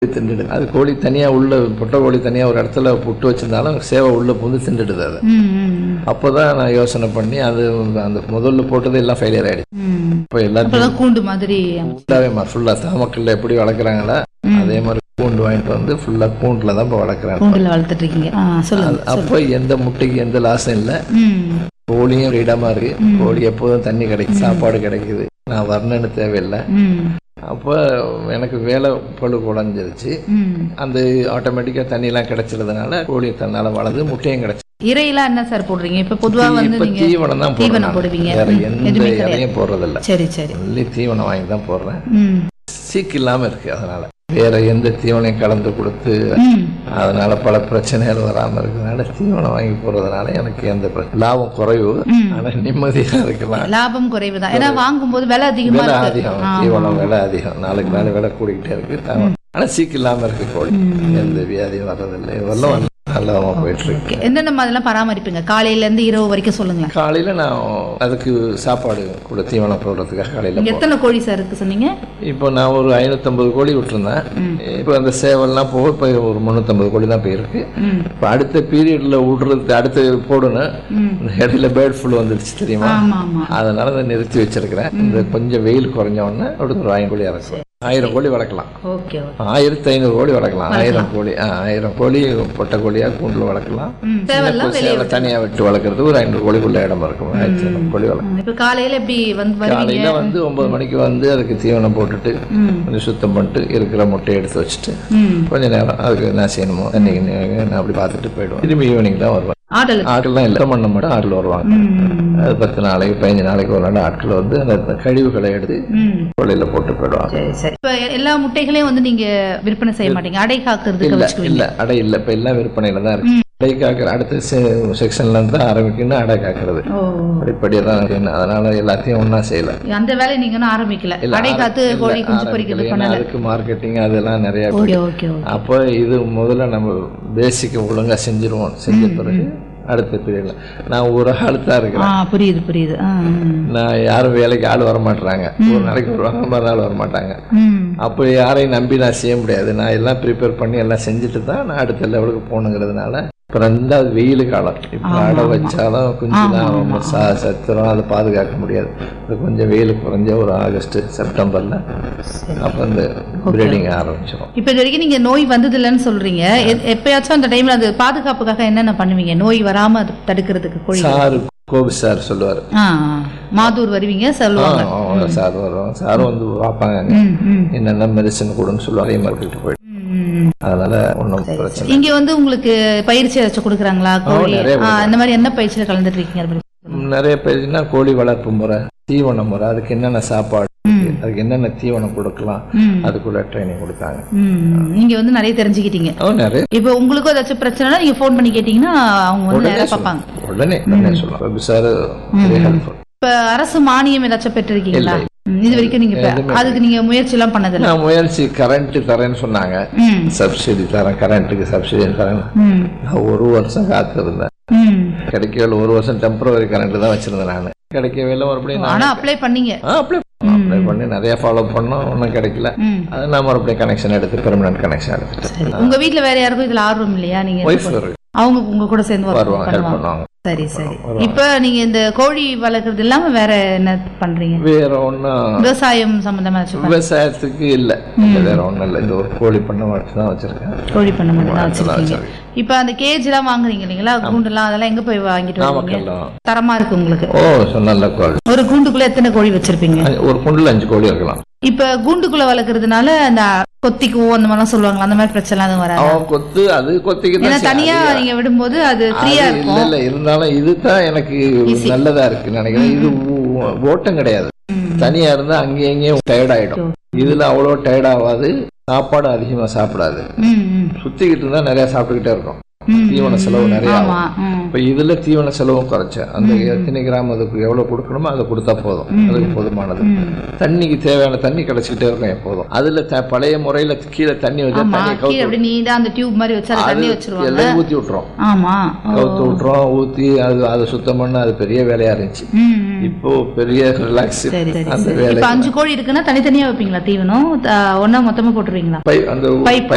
திண்டுடு அது கோழி தனியா உள்ள பொட்டை கோழி தனியா ஒரு இடத்துல புட்டு வச்சிருந்தாலும் சேவை உள்ள புந்து திண்டுடுது அது ம், ம், ம். அப்போதான் நான் யோசனை பண்ணி அது அந்த முதல்ல போட்டது எல்லாம் ஃபெயிலியர் ஆயிடுச்சு ம். இப்போ எல்லாத்தையும் அப்பதான் கூண்டு மாதிரி ஃபுல்லாகவே ஃபுல்லா தாமக்கல்ல எப்படி வளர்க்குறாங்களா அதே மாதிரி கூண்டு வாங்கிட்டு வந்து ஃபுல்லா கூண்டுல தான் இப்போ வளர்க்குறாங்க கூண்டுல வளர்த்துட்டு இருக்கீங்க ஆ, சொல்லுங்க அப்போ எந்த முட்டைக்கு எந்த லாஸும் இல்லை ம். கோழியும் இடமா இருக்கு கோழி எப்போதும் தண்ணி கிடைக்கும் சாப்பாடு கிடைக்குது நான் வரணுன்னு தேவையில்லை ம். அப்போ எனக்கு வேலை பழு குறைஞ்சிருச்சு ம். அந்த ஆட்டோமேட்டிக்காக தண்ணியெல்லாம் கிடைச்சதுனால கோழி தன்னால வளர்ந்து முட்டையும் கிடைச்சு இறையெல்லாம் என்ன சார் போடுறீங்க இப்ப பொதுவா வந்து இப்போ நீங்க தீவனம் தான் தீவனம் போடுறேன் போடுவீங்க வேற ம். எந்த எதுவுமே கிடையாது இலையும் போடுறதில்ல சரி சரி ஒன்லி தீவனம் வாங்கி தான் போடுறேன் ம். சீக்கு இல்லாம இருக்கு அதனால வேற எந்த தீவனையும் கலந்து கொடுத்து ம். அதனால பல பிரச்சனைகள் வராம இருக்கிறதுனால தீவனம் வாங்கி போடுறதுனால எனக்கு எந்த பிரச்சனை லாபம் குறைவு ஆனா நிம்மதியா இருக்கலாம் லாபம் குறைவுதான் ஏன்னா வாங்கும்போது விலை அதிகமா விலை இருக்கு அதிகம் தீவனம் விலை அதிகம் நாளுக்கு நாள் விலை கூடிக்கிட்டே இருக்கு ஆனா சீக்கு இல்லாம இருக்கு கோழி எந்த வியாதியும் வர்றதில்லை இதெல்லாம் நல்லா போயிட்டு இருக்கு என்னென்ன மாதிரிலாம் பராமரிப்பீங்க காலையில இருந்து இரவு வரைக்கும் சொல்லுங்களேன் காலையில நான் அதுக்கு சாப்பாடு கூட தீவனம் போடுறதுக்காக காலையில நீங்க எத்தனை கோழி சார் இருக்கு சொன்னீங்க இப்போ நான் ஒரு ஐநூற்றம்பது கோழி விட்டுருந்தேன் இப்போ அந்த சேவல்லாம் போக இப்போ ஒரு முந்நூற்றம்பது கோழி தான் போயிருக்கு ம். இப்போ அடுத்த பீரியட்ல விடுறது அடுத்து போடணும் ம். இந்த இடையில பேர்ட் ஃபுல் வந்துடுச்சு தெரியுமா ஆமா ஆமா அதனால அதை நிறுத்தி வச்சிருக்கிறேன் இந்த கொஞ்சம் வெயில் குறைஞ்ச உடனே அடுத்து ஒரு ஆயிரம் கோழி இறக்குவேன் ஆயிரம் கோழி வளர்க்கலாம் ஓகே ஓகே ஆயிரத்தி ஐநூறு கோழி வளர்க்கலாம் ஆயிரம் கோழி ஆ, ஆயிரம் கோழி பொட்டை கோழியா கூண்டுல வளர்க்கலாம் ம். சேவல்லாம் வெளியே சேவை தனியா விட்டு வளர்க்கறது ஒரு ஐநூறு கோழிக்குள்ள இடம் இருக்கும் ஆயிரத்தி ஐநூறு கோழி வளர்க்கலாம் ம். இப்ப காலையில எப்படி வந்து வருவீங்க காலையில வந்து ஒன்பது மணிக்கு வந்து அதுக்கு தீவனம் போட்டுட்டு ம். கொஞ்சம் சுத்தம் பண்ணிட்டு இருக்கிற முட்டையை எடுத்து வச்சுட்டு ம். கொஞ்ச நேரம் அதுக்கு என்ன செய்யணுமோ தண்ணி கிண்ணி நான் அப்படி பார்த்துட்டு போயிடுவோம் திரும்பி ஈவினிங் தான் வருவேன் ஆடல் ஆட்கள்லாம் இல்லை பண்ண மட்டும் ஆட்கள் வருவாங்க அது பத்து நாளைக்கு பதினஞ்சு நாளைக்கு ஒரு நாள் ஆட்கள் வந்து அந்த கழிவுகளை எடுத்து ம் கொள்ளையில போட்டு போயிடுவாங்க சரி சரி இப்ப எல்லா முட்டைகளையும் வந்து நீங்க விற்பனை செய்ய மாட்டீங்க அடை காக்கிறதுக்கு இல்ல வச்சுக்குவீங்க இல்ல அடை இல்ல இப்ப எல்லாம் விற்பனையில தான் இருக்கு அடை காக்கிற அடுத்த செக்ஷன்ல இருந்து தான் ஆரம்பிக்கணும் அடை காக்கிறது ஓ அப்படிப்படியே தான் இருக்கு அதனால எல்லாத்தையும் ஒண்ணா செய்யல அந்த வேலையை நீங்க இன்னும் ஆரம்பிக்கல இல்ல, அடை காத்து இல்ல, கோழி குஞ்சு ஆரம்பிக்கல. பொரிக்கிறது ஏன்னா பண்ணல அதுக்கு மார்க்கெட்டிங் அதெல்லாம் நிறைய ஓகே போயிடுது. ஓகே ஓகே அப்போ இது முதல்ல நம்ம பேசிக் ஒழுங்கா செஞ்சிருவோம் செஞ்ச பிறகு அடுத்த பீரியட்ல நான் ஒரு ஆள் தான் ஆ இருக்கிறேன் புரியுது புரியுது ஆ, ம். நான் யாரும் வேலைக்கு ஆள் வர மாட்டாங்க ஒரு நாளைக்கு வருவாங்க மறுநாள் வர மாட்டாங்க ம் அப்போ யாரையும் நம்பி நான் செய்ய முடியாது நான் எல்லாம் ப்ரிப்பேர் பண்ணி எல்லாம் செஞ்சுட்டு தான் நான் அடுத்த லெவலுக்கு போகணுங்கிறதுனால இப்போ ரெண்டாவது வெயில் காலம் இப்போ அடை வச்சாலும் கொஞ்சம் தான் ரொம்ப சா சத்துரும் அதை பாதுகாக்க முடியாது இது கொஞ்சம் வெயில் குறைஞ்ச ஒரு ஆகஸ்ட் செப்டம்பரில் அப்போ இந்த பிரீடிங் ஆரம்பிச்சிடும் இப்ப இது வரைக்கும் நீங்க நோய் வந்தது இல்லைன்னு சொல்றீங்க எ- எப்பயாச்சும் அந்த டைம்ல அது பாதுகாப்புக்காக என்னென்ன பண்ணுவீங்க நோய் வராம அது தடுக்கிறதுக்கு கோழி சார் கோபி சார் சொல்லுவார் ஆ ஆ. மாதூர் வருவீங்க சொல்லுவாங்க சார் வரும் சார் வந்து பார்ப்பாங்க அங்க. ம், ம், என்னென்ன மெடிசன் கொடுன்னு சொல்லுவாங்க அதே மாதிரி போயிட்டு ம், ம். அதனால ஒன்றும் பிரச்சனை இங்க வந்து உங்களுக்கு பயிற்சி ஏதாச்சும் கொடுக்குறாங்களா கோழி நிறைய ஆ, இந்த மாதிரி என்ன பயிற்சியில கலந்துட்டு இருக்கீங்க அதை பத்தி சொல்லுங்க. நிறைய பேருனா கோழி வளர்ப்பு முறை தீவன முறை அதுக்கு என்னென்ன சாப்பாடு அதுக்கு என்னென்ன தீவனம் கொடுக்கலாம் ம், அதுக்குள்ள ட்ரைனிங் கொடுத்தாங்க ம். நீங்க வந்து நிறைய தெரிஞ்சுக்கிட்டீங்க அவன் நிறைய இப்போ உங்களுக்கும் ஏதாச்சும் பிரச்சனைனா நீங்க ஃபோன் பண்ணி கேட்டீங்கன்னா அவங்க வந்து உடனே நேரா சொல்லுவாங்க. பார்ப்பாங்க உடனே உடனே சொல்லலாம் சார் வெரி ஹெல்ப்ஃபுல் இப்ப அரசு மானியம் ஏதாச்சும் பெற்றிருக்கீங்களா ம், இது வரைக்கும் நீங்க இப்ப அதுக்கு நீங்க முயற்சி எல்லாம் பண்ணதில்ல நான் முயற்சி கரண்ட் தரேன்னு சொன்னாங்க ம் சப்சிடி தரேன் கரண்ட்டுக்கு சப்சிடி தரேன் ம் நான் ஒரு வருஷம் காத்திருந்தேன் ம் கிடைக்கவே இல்லை ஒரு வருஷம் டெம்பரவரி கரண்ட் தான் வச்சிருந்தேன் நான் கிடைக்கவே இல்லை மறுபடியும் நான் ஆனா அப்ளை பண்ணீங்க அப்ளை அப்ளை பண்ணி நிறைய ஃபாலோ பண்ணோம் ஒன்றும் கிடைக்கல ம் அது நான் மறுபடியும் கனெக்ஷன் எடுத்து பெர்மனன்ட் கனெக்ஷன் எடுத்துட்டேன் சரி உங்க வீட்ல வேற யாருக்கும் இதுல ஆர்வம் இல்லையா நீங்க ஒய்ஃப் அவங்க உங்க கூட சேர்ந்து work வருவாங்க ஹெல்ப் பண்ணுவாங்க பண்ணுவாங்க சரி சரி இப்ப நீங்க இந்த கோழி வளர்க்கறது இல்லாம வேற என்ன பண்றீங்க வேற ஒன்றும் விவசாயம் சம்பந்தமா ஏதாச்சும் பண்- விவசாயத்துக்கு இல்லை வேற ஒன்றும் இல்லை இந்த ஒரு கோழி பண்ண மட்டும் தான் வச்சிருக்கேன் கோழி பண்ண மட்டும் தான் மட்டும் தான் வச்சிருக்கீங்க வச்சிருக்கேன். இப்ப அந்த கேஜ் எல்லாம் வாங்குறீங்க இல்லைங்களா கூண்டுலாம் அதெல்லாம் எங்க போய் வாங்கிட்டு வருவீங்க நாமக்கல்லாம் தரமா இருக்கு உங்களுக்கு ஓ சொ- நல்ல கோழி ஒரு கூண்டுக்குள்ள எத்தனை கோழி வச்சிருப்பீங்க அஞ்சு- ஒரு குண்டில் அஞ்சு கோழி இருக்கலாம் இப்ப கூண்டுக்குள்ள வளர்க்கறதுனால அந்த கொத்திக்குவோ அந்த மாதிரிலாம் சொல்லுவாங்க அந்த மாதிரி பிரச்சனை எதுவும் வராது அவன் கொத்து அது கொத்திக்கு ஏன்னா தான் தனியா நீங்க விடும்போது அது ஃப்ரீயா அது இல்ல இருக்கும் இல்ல இருந்தாலும் இதுதான் எனக்கு நல்லதா இருக்கு நினைக்கிறேன் இது ஓ- ஓட்டம் கிடையாது தனியா இருந்தா அங்கேயும் இங்கேயும் டயர்ட் ஆயிடும் இதுல அவ்வளோ டயர்ட் ஆகாது சாப்பாடு அதிகமா சாப்பிடாது ம், ம், சுத்திக்கிட்டு இருந்தா நிறைய சாப்பிட்டுக்கிட்டே இருக்கும் ம், தீவன செலவு நிறைய ஆமா ஆகும் ம். இப்ப இதுல தீவன செலவும் குறைச்சேன் அந்த எத்தனை கிராம் அதுக்கு எவ்வளவு கொடுக்கணுமோ அதை கொடுத்தா போதும் அதுக்கு போதுமானது தண்ணிக்கு தேவையான தண்ணி கிடைச்சிக்கிட்டே இருக்கும் எப்போதும் அதுல த- பழைய முறையில கீழே தண்ணி வச்சா ஆமா தண்ணி கீழே அப்படி நீடா அந்த டியூப் மாதிரி வச்சு அதுல தண்ணி வச்சிருவாங்க எல்லாம் ஊத்தி விட்டுரும் ஆமா கவுத்து விட்டுறோம் ஊத்தி அது அதை சுத்தம் பண்ண அது பெரிய வேலையா இருந்துச்சு ம், ம். இப்போ பெரிய ரிலாக்ஸ் சரி சரி அந்த சரி வேலை இப்ப அஞ்சு கோழி இருக்குன்னா தனித்தனியா வைப்பீங்களா தீவனம் த- ஒண்ணா மொத்தமா போட்டுருவீங்களா பை அந்த பைப்